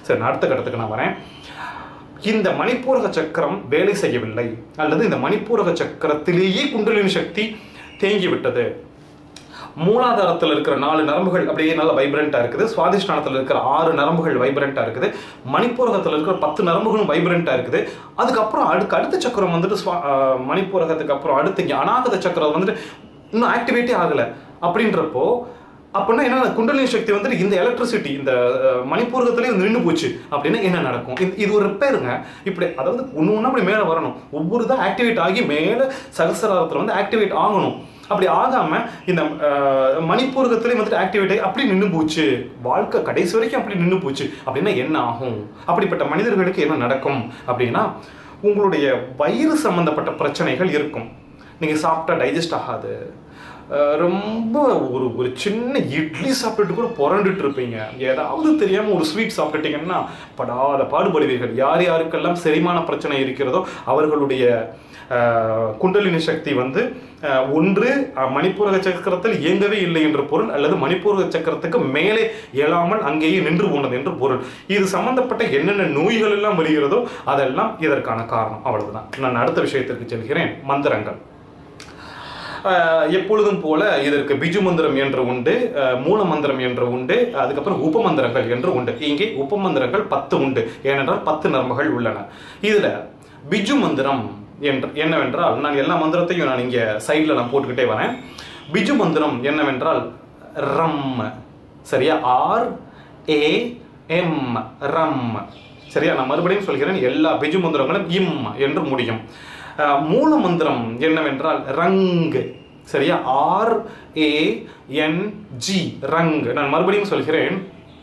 சரி நான் அடுத்த கட்டத்துக்கு நான் வரேன் இந்த மணிப்பூரக சக்கரம் வேலை செய்யவில்லை அல்லது இந்த மணிப்பூரக சக்கரத்திலேயே குண்டலினி சக்தி தேங்கிவிட்டது மூலாதாரத்தில் இருக்கிற நாலு நரம்புகள் அப்படியே நல்ல வைப்ரண்டா இருக்குது சுவாதிஷ்டானத்தில் இருக்கிற ஆறு நரம்புகள் வைப்ரண்டா இருக்குது மணிப்பூரகத்தில் இருக்கிற பத்து நரம்புகளும் வைப்ரண்டா இருக்குது அதுக்கப்புறம் அடுக்கு அடுத்த சக்கரம் வந்துட்டு சுவா- ஆஹ் மணிப்பூரகத்துக்கு அப்புறம் அடுத்து இங்க அநாகத சக்கரம் வந்துட்டு இன்னும் ஆக்டிவேட்டே ஆகல அப்படின்றப்போ அப்படின்னா என்ன குண்டலினி சக்தி வந்துட்டு இந்த எலக்ட்ரிசிட்டி இந்த அஹ், மணிப்பூரகத்திலே வந்து நின்று போச்சு அப்படின்னா என்ன நடக்கும் இது இது ஒரு ரிப்பேருங்க இப்படி அதாவது ஒன்று ஒன்றா அப்படி மேலே வரணும் ஒவ்வொரு தான் ஆக்டிவேட் ஆகி மேலே சகசராரத்தில் வந்து ஆக்டிவேட் ஆகணும் அப்படி ஆகாம இந்த அஹ், மணிப்பூரகத்திலே வந்துட்டு ஆக்டிவேட் ஆகி அப்படி நின்று போச்சு வாழ்க்கை கடைசி வரைக்கும் அப்படி நின்று போச்சு அப்படின்னா என்ன ஆகும் அப்படிப்பட்ட மனிதர்களுக்கு என்ன நடக்கும் அப்படின்னா உங்களுடைய வயிறு சம்பந்தப்பட்ட பிரச்சனைகள் இருக்கும் நீங்கள் சாப்பிட்டா டைஜஸ்ட் ஆகாது அஹ் ரொம்ப ஒரு ஒரு சின்ன இட்லி சாப்பிட்டுட்டு கூட புரண்டுட்டு இருப்பீங்க ஏதாவது தெரியாமல் ஒரு ஸ்வீட் சாப்பிட்டுட்டீங்கன்னா படாத பாடுபடுவீர்கள் யார் யாருக்கெல்லாம் செரிமான பிரச்சனை இருக்கிறதோ அவர்களுடைய அஹ், குண்டலினி சக்தி வந்து அஹ், ஒன்று அஹ், மணிப்பூரக சக்கரத்தில் இயங்கவே இல்லை என்ற பொருள் அல்லது மணிப்பூரக சக்கரத்துக்கு மேலே இயலாமல் அங்கேயே நின்று போனது என்று பொருள் இது சம்பந்தப்பட்ட என்னென்ன நோய்கள் எல்லாம் வருகிறதோ அதெல்லாம் இதற்கான காரணம் அவ்வளவுதான் நான் அடுத்த விஷயத்திற்கு செல்கிறேன் மந்திரங்கள் ஆஹ் எப்பொழுதும் போல இதற்கு பிஜு மந்திரம் என்று உண்டு ஆஹ் மூல மந்திரம் என்று உண்டு அதுக்கப்புறம் உபமந்திரங்கள் என்று உண்டு இங்கே உபமந்திரங்கள் பத்து உண்டு ஏனென்றால் பத்து நரம்புகள் உள்ளன இதுல பிஜு மந்திரம் என்று என்னவென்றால் நான் எல்லா மந்திரத்தையும் நான் இங்க சைடில் நான் போட்டுக்கிட்டே வரேன் பிஜு மந்திரம் என்னவென்றால் ரம் சரியா ஆர் ஏ எம் ரம் சரியா நான் மறுபடியும் சொல்கிறேன் எல்லா பிஜு மந்திரங்களும் இம் என்று முடியும் அஹ், மூல மந்திரம் என்னவென்றால் ரங் சரியா ஆர் ஏ என் ஜி ரங் நான் மறுபடியும் சொல்கிறேன்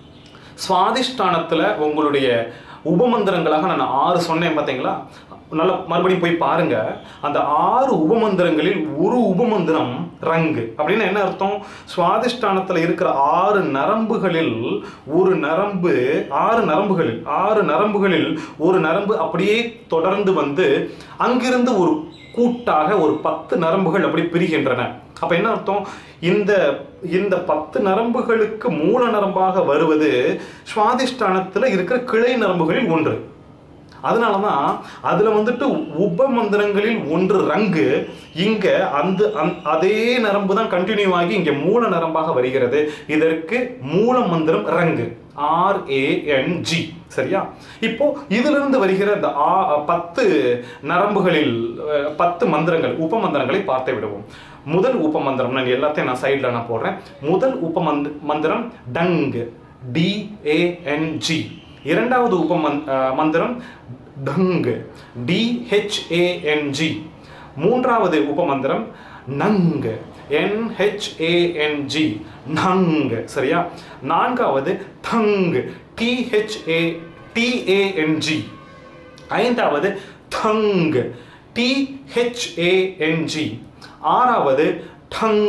சுவாதிஷ்டானத்தில் உங்களுடைய உபமந்திரங்களாக நான் ஆறு சொன்னேன் பார்த்தீங்களா நல்லா மறுபடியும் போய் பாருங்க அந்த ஆறு உபமந்திரங்களில் ஒரு உபமந்திரம் ரங்கு அப்படின்னு என்ன அர்த்தம் சுவாதிஷ்டானத்தில் இருக்கிற ஆறு நரம்புகளில் ஒரு நரம்பு ஆறு நரம்புகளில் ஆறு நரம்புகளில் ஒரு நரம்பு அப்படியே தொடர்ந்து வந்து அங்கிருந்து ஒரு கூட்டாக ஒரு பத்து நரம்புகள் அப்படி பிரிகின்றன அப்ப என்ன அர்த்தம் இந்த இந்த பத்து நரம்புகளுக்கு மூல நரம்பாக வருவது சுவாதிஷ்டானத்துல இருக்கிற கிளை நரம்புகளில் ஒன்று அதனால தான் அதில் வந்துட்டு உப மந்திரங்களில் ஒன்று ரங்கு இங்க அந்த அந்த- அதே நரம்பு தான் கண்டினியூ ஆகி இங்க மூல நரம்பாக வருகிறது இதற்கு மூல மந்திரம் ரங்கு ஆர் ஏ என் ஜி சரியா இப்போ இதிலிருந்து வருகிற இந்த ஆ- பத்து நரம்புகளில் அஹ், பத்து மந்திரங்கள் உப மந்திரங்களை பார்த்து விடுவோம் முதல் உப மந்திரம் நான் எல்லாத்தையும் நான் சைடில் நான் போடுறேன் முதல் உப மந்த் மந்திரம் டங் டி ஏ என் ஜி இரண்டாவது உப மந்- அஹ், மந்திரம் டங் T H A N G மூன்றாவது உபமந்திரம் நங் என் ஹெச் ஏ என் ஜி நங் சரியா நான்காவது தங் T H A T A N G ஐந்தாவது தங் T H A N G ஆறாவது டங்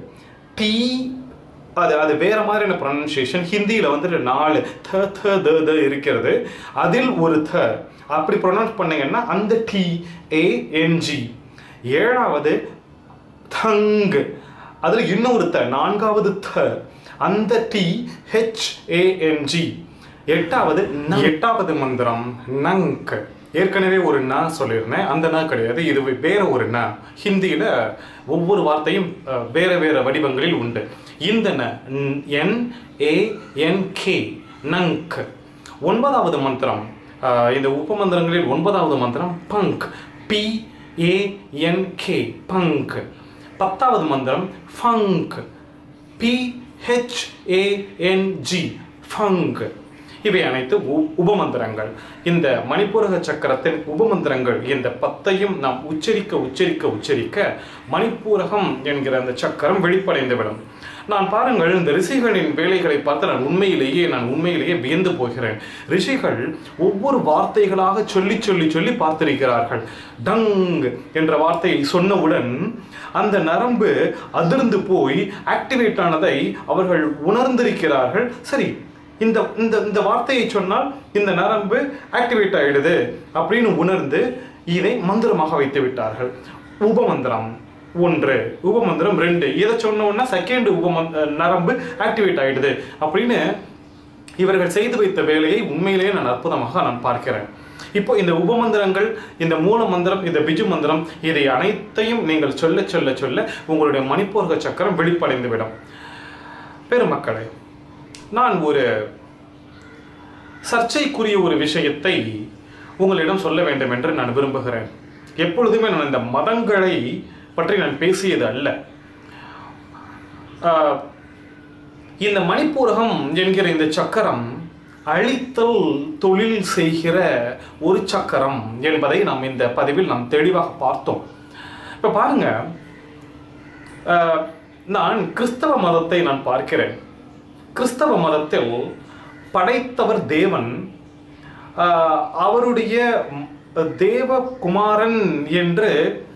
டி அது அது வேற மாதிரியான ப்ரொனன்சியேஷன் ஹிந்தியில் வந்துட்டு நாலு த த த த இருக்கிறது அதில் ஒரு த அப்படி ப்ரொனவுன்ஸ் பண்ணீங்கன்னா அந்த டி ஏ என்ஜி ஏழாவது தங் அதில் இன்னொரு த நான்காவது த அந்த டி ஹெச் ஏஎன்ஜி எட்டாவது ந. எட்டாவது மந்திரம் நங்க் ஏற்கனவே ஒரு ந சொல்லியிருந்தேன் அந்த ந கிடையாது இது வேற ஒரு ந ஹிந்தியில் ஒவ்வொரு வார்த்தையும் அஹ், வேற வேற வடிவங்களில் உண்டு இந்த ந என் ஏ என் கே நங்க் ஒன்பதாவது மந்திரம் அஹ், இந்த உபமந்திரங்களில் ஒன்பதாவது மந்திரம் பங்க் பி ஏ என் கே பங்க் பத்தாவது மந்திரம் ஃபங்க் P H A N G ஃபங்க் இவை அனைத்து உ- உபமந்திரங்கள் இந்த மணிப்பூரக சக்கரத்தின் உபமந்திரங்கள் இந்த பத்தையும் நாம் உச்சரிக்க உச்சரிக்க உச்சரிக்க மணிப்பூரகம் என்கிற அந்த சக்கரம் வெளிப்படைந்துவிடும் நான் பாருங்கள் இந்த ரிஷிகளின் வேலைகளை பார்த்து நான் உண்மையிலேயே நான் உண்மையிலேயே வியந்து போகிறேன் ரிஷிகள் ஒவ்வொரு வார்த்தைகளாக சொல்லி சொல்லி சொல்லி பார்த்திருக்கிறார்கள் டங் என்ற வார்த்தையை சொன்னவுடன் அந்த நரம்பு அதிர்ந்து போய் ஆக்டிவேட் ஆனதை அவர்கள் உணர்ந்திருக்கிறார்கள் சரி இந்த இந்த இந்த வார்த்தையை சொன்னால் இந்த நரம்பு ஆக்டிவேட் ஆயிடுது அப்படின்னு உணர்ந்து இதை மந்திரமாக வைத்து விட்டார்கள் உபமந்திரம் ஒன்று உபமந்திரம் ரெண்டு இதை சொன்ன உடனே செகண்ட் உபமந்த் நரம்பு ஆக்டிவேட் ஆயிடுது அப்படின்னு இவர்கள் செய்து வைத்த வேலையை உண்மையிலேயே நான் அற்புதமாக நான் பார்க்கிறேன் இப்போ இந்த உபமந்திரங்கள் இந்த மூல மந்திரம் இந்த பிஜு மந்திரம் இதை அனைத்தையும் நீங்கள் சொல்ல சொல்ல சொல்ல உங்களுடைய மணிப்பூர்க சக்கரம் வெளிப்படைந்து விடும் பெருமக்களே நான் ஒரு சர்ச்சைக்குரிய ஒரு விஷயத்தை உங்களிடம் சொல்ல வேண்டும் என்று நான் விரும்புகிறேன் எப்பொழுதுமே நான் இந்த மதங்களை பற்றி நான் பேசியது அல்ல ஆஹ், இந்த மணிப்பூரகம் என்கிற இந்த சக்கரம் அழித்தல் தொழில் செய்கிற ஒரு சக்கரம் என்பதை நாம் இந்த பதிவில் நாம் தெளிவாக பார்த்தோம் இப்போ பாருங்க ஆஹ், நான் கிறிஸ்தவ மதத்தை நான் பார்க்கிறேன் கிறிஸ்தவ மதத்தில் படைத்தவர் தேவன் ஆஹ், அவருடைய ம், தேவகுமாரன் என்று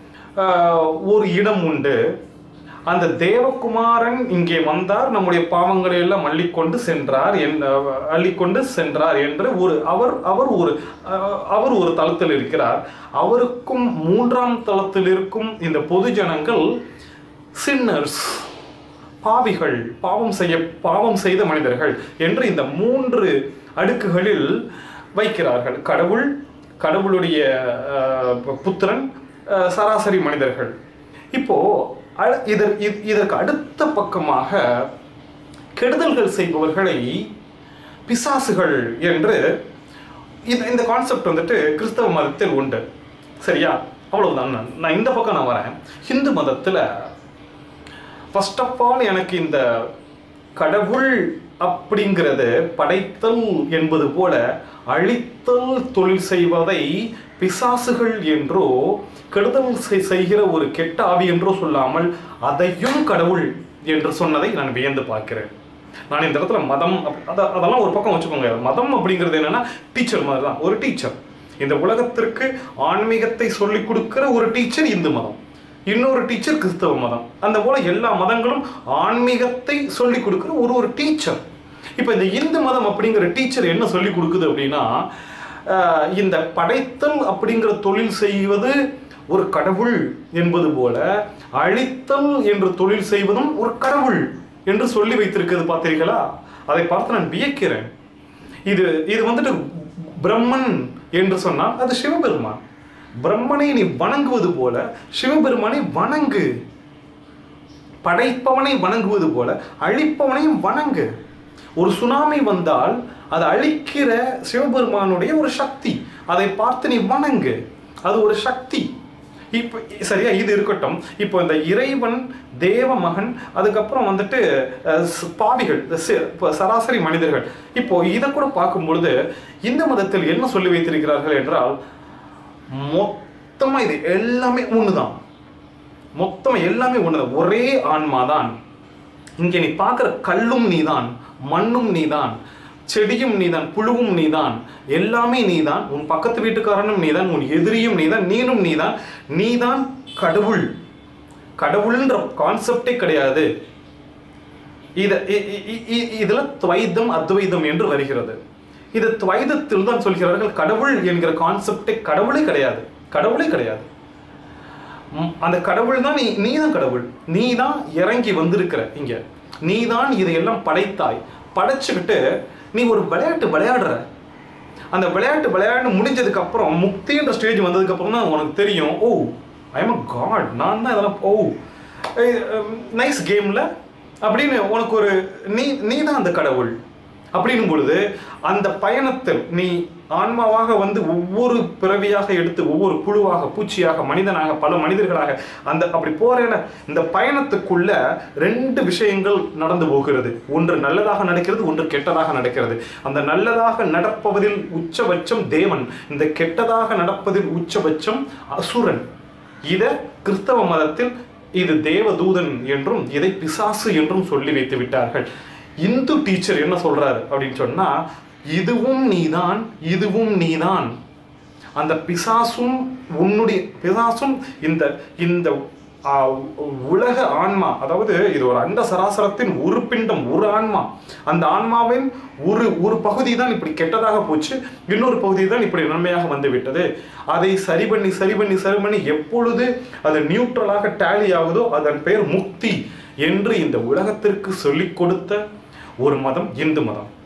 ஆஹ், ஒரு இடம் உண்டு அந்த தேவகுமாரன் இங்கே வந்தார் நம்முடைய பாவங்களை எல்லாம் அள்ளிக்கொண்டு சென்றார் என் அள்ளிக்கொண்டு சென்றார் என்று ஒரு அவர் அவர் ஒரு அஹ், அவர் ஒரு தளத்தில் இருக்கிறார் அவருக்கும் மூன்றாம் தளத்தில் இருக்கும் இந்த பொது ஜனங்கள் சின்னர்ஸ் பாவிகள் பாவம் செய்ய பாவம் செய்த மனிதர்கள் என்று இந்த மூன்று அடுக்குகளில் வைக்கிறார்கள் கடவுள் கடவுளுடைய அஹ், புத்திரன் அஹ், சராசரி மனிதர்கள் இப்போ அ- இதற் இத்- இதற்கு அடுத்த பக்கமாக கெடுதல்கள் செய்பவர்களை பிசாசுகள் என்று இந்த இந்த கான்செப்ட் வந்துட்டு கிறிஸ்தவ மதத்தில் உண்டு சரியா அவ்வளவுதான் நான் நான் இந்த பக்கம் நான் வரேன் ஹிந்து மதத்தில் ஃபர்ஸ்ட் ஆஃப் ஆல் எனக்கு இந்த கடவுள் அப்படிங்கிறது படைத்தல் என்பது போல அழித்தல் தொழில் செய்வதை பிசாசுகள் என்றோ கெடுதல் செய்- செய்கிற ஒரு கெட்ட ஆவி என்றோ சொல்லாமல் அதையும் கடவுள் என்று சொன்னதை நான் வியந்து பார்க்கிறேன் நான் இந்த இடத்துல மதம் அப்- அத- அதெல்லாம் ஒரு பக்கம் வச்சுக்கோங்க மதம் அப்படிங்கிறது என்னன்னா டீச்சர் மாதிரி தான் ஒரு டீச்சர் இந்த உலகத்திற்கு ஆன்மீகத்தை சொல்லிக் கொடுக்கிற ஒரு டீச்சர் இந்து மதம் இன்னொரு டீச்சர் கிறிஸ்தவ மதம் அந்த போல எல்லா மதங்களும் ஆன்மீகத்தை சொல்லிக் கொடுக்கிற ஒரு ஒரு டீச்சர் இப்போ இந்த இந்து மதம் அப்படிங்கிற டீச்சர் என்ன சொல்லிக் கொடுக்குது அப்படின்னா ஆஹ், இந்த படைத்தல் அப்படிங்கிற தொழில் செய்வது ஒரு கடவுள் என்பது போல அழித்தல் என்று தொழில் செய்வதும் ஒரு கடவுள் என்று சொல்லி வைத்திருக்கிறது பார்த்தீர்களா அதை பார்த்து நான் வியக்கிறேன் இது இது வந்துட்டு பிரம்மன் என்று சொன்னால் அது சிவபெருமான் பிரம்மனை நீ வணங்குவது போல சிவபெருமானை வணங்கு படைப்பவனை வணங்குவது போல அழிப்பவனையும் வணங்கு ஒரு சுனாமி வந்தால் அது அழிக்கிற சிவபெருமானுடைய ஒரு சக்தி அதை பார்த்து நீ வணங்கு அது ஒரு சக்தி இப்போ சரியா இது இருக்கட்டும் இப்போ இந்த இறைவன் தேவ மகன் அதுக்கப்புறம் வந்துட்டு அஹ், ஸ்- பாவிகள் இந்த சி- இப்போ சராசரி மனிதர்கள் இப்போ இதை கூட பார்க்கும் பொழுது இந்து மதத்தில் என்ன சொல்லி வைத்திருக்கிறார்கள் என்றால் மொத்தமா இது எல்லாமே ஒண்ணுதான் மொத்தம் எல்லாமே ஒண்ணுதான் ஒரே ஆன்மாதான் இங்கே நீ பார்க்குற கல்லும் நீதான் மண்ணும் நீதான் செடியும் நீதான் புழுவும் நீதான் எல்லாமே நீதான் உன் பக்கத்து வீட்டுக்காரனும் நீதான் உன் எதிரியும் நீதான் நீனும் நீதான் நீதான் கடவுள் கடவுள்ன்ற கான்செப்டே கிடையாது இத இ- இ- இ- இ- இதுல துவைதம் அத்வைதம் என்று வருகிறது இது துவைதத்தில் தான் சொல்கிறார்கள் கடவுள் என்கிற கான்செப்டே கடவுளே கிடையாது கடவுளே கிடையாது ம், அந்த கடவுள் தான் நீ நீ தான் கடவுள் நீ தான் இறங்கி வந்திருக்கிற இங்க நீ தான் இதையெல்லாம் படைத்தாய் படைச்சுக்கிட்டு நீ ஒரு விளையாட்டு விளையாடுற அந்த விளையாட்டு விளையாட்டு முடிஞ்சதுக்கு அப்புறம் முக்தின்ற ஸ்டேஜ் வந்ததுக்கு அப்புறம் தான் உனக்கு தெரியும் ஓ ஐ எம் அ காட் நான் தான் இதெல்லாம் ஓ நைஸ் கேம்ல அப்படின்னு உனக்கு ஒரு நீ நீ தான் அந்த கடவுள் அப்படின்னும் பொழுது அந்த பயணத்தில் நீ ஆன்மாவாக வந்து ஒவ்வொரு பிறவியாக எடுத்து ஒவ்வொரு புழுவாக பூச்சியாக மனிதனாக பல மனிதர்களாக அந்த அப்படி போறேல இந்த பயணத்துக்குள்ள ரெண்டு விஷயங்கள் நடந்து போகிறது ஒன்று நல்லதாக நடக்கிறது ஒன்று கெட்டதாக நடக்கிறது அந்த நல்லதாக நடப்பதில் உச்சபட்சம் தேவன் இந்த கெட்டதாக நடப்பதில் உச்சபட்சம் அசுரன் இத கிறிஸ்தவ மதத்தில் இது தேவதூதன் என்றும் இதை பிசாசு என்றும் சொல்லி வைத்து விட்டார்கள் இந்து டீச்சர் என்ன சொல்றாரு அப்படின்னு சொன்னா இதுவும் நீதான் இதுவும் நீதான் அந்த பிசாசும் உன்னுடைய பிசாசும் இந்த இந்த ஆ, உலக ஆன்மா அதாவது இது ஒரு அண்ட சராசரத்தின் ஒரு பிண்டம் ஒரு ஆன்மா அந்த ஆன்மாவின் ஒரு ஒரு பகுதி தான் இப்படி கெட்டதாக போச்சு இன்னொரு பகுதி தான் இப்படி நன்மையாக வந்து விட்டது அதை சரி பண்ணி சரி பண்ணி சரி பண்ணி எப்பொழுது அது நியூட்ரலாக டேலி ஆகுதோ அதன் பெயர் முக்தி என்று இந்த உலகத்திற்கு சொல்லிக் கொடுத்த ஒரு மதம் இந்து மதம்